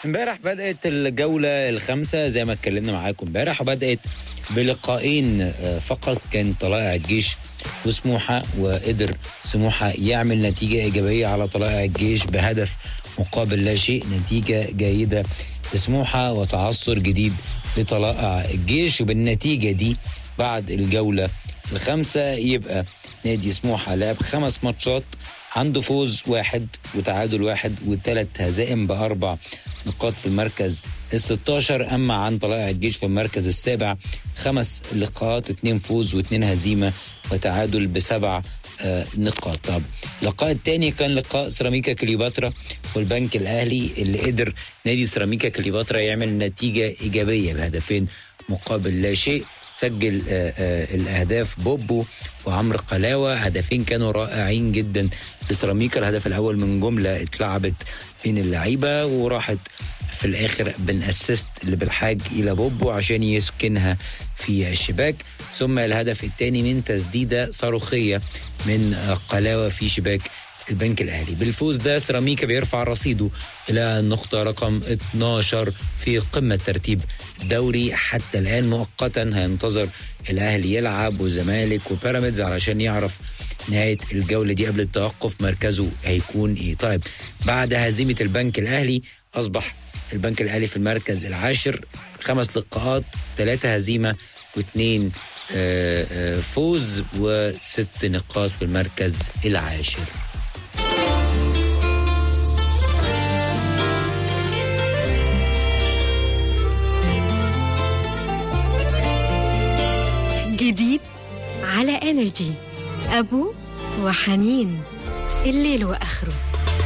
امبارح بدأت الجولة الخامسة زي ما اتكلمنا معاكم امبارح وبدأت بلقاءين آه، فقط كان طلائع الجيش وسموحة وقدر سموحة يعمل نتيجة إيجابية على طلائع الجيش بهدف مقابل لا شيء نتيجة جيدة لسموحة وتعثر جديد لطلائع الجيش وبالنتيجة دي بعد الجولة الخامسة يبقى نادي سموحة لعب خمس ماتشات عنده فوز واحد وتعادل واحد وثلاث هزائم بأربع نقاط في المركز ال 16 أما عن طلائع الجيش في المركز السابع خمس لقاءات اتنين فوز واتنين هزيمة وتعادل بسبع آه، نقاط طب اللقاء الثاني كان لقاء سيراميكا كليوباترا والبنك الاهلي اللي قدر نادي سيراميكا كليوباترا يعمل نتيجه ايجابيه بهدفين مقابل لا شيء سجل آه، آه، الاهداف بوبو وعمرو قلاوه هدفين كانوا رائعين جدا لسيراميكا الهدف الاول من جمله اتلعبت بين اللعيبه وراحت في الاخر بنأسست اللي بالحاج الى بوبو عشان يسكنها في الشباك ثم الهدف الثاني من تسديده صاروخيه من آه، قلاوه في شباك البنك الاهلي بالفوز ده سيراميكا بيرفع رصيده الى النقطه رقم 12 في قمه ترتيب الدوري حتى الان مؤقتا هينتظر الاهلي يلعب والزمالك وبيراميدز علشان يعرف نهايه الجوله دي قبل التوقف مركزه هيكون ايه طيب بعد هزيمه البنك الاهلي اصبح البنك الاهلي في المركز العاشر خمس لقاءات ثلاثه هزيمه واثنين آه، آه، فوز وست نقاط في المركز العاشر جديد على انرجي ابو وحنين الليل واخره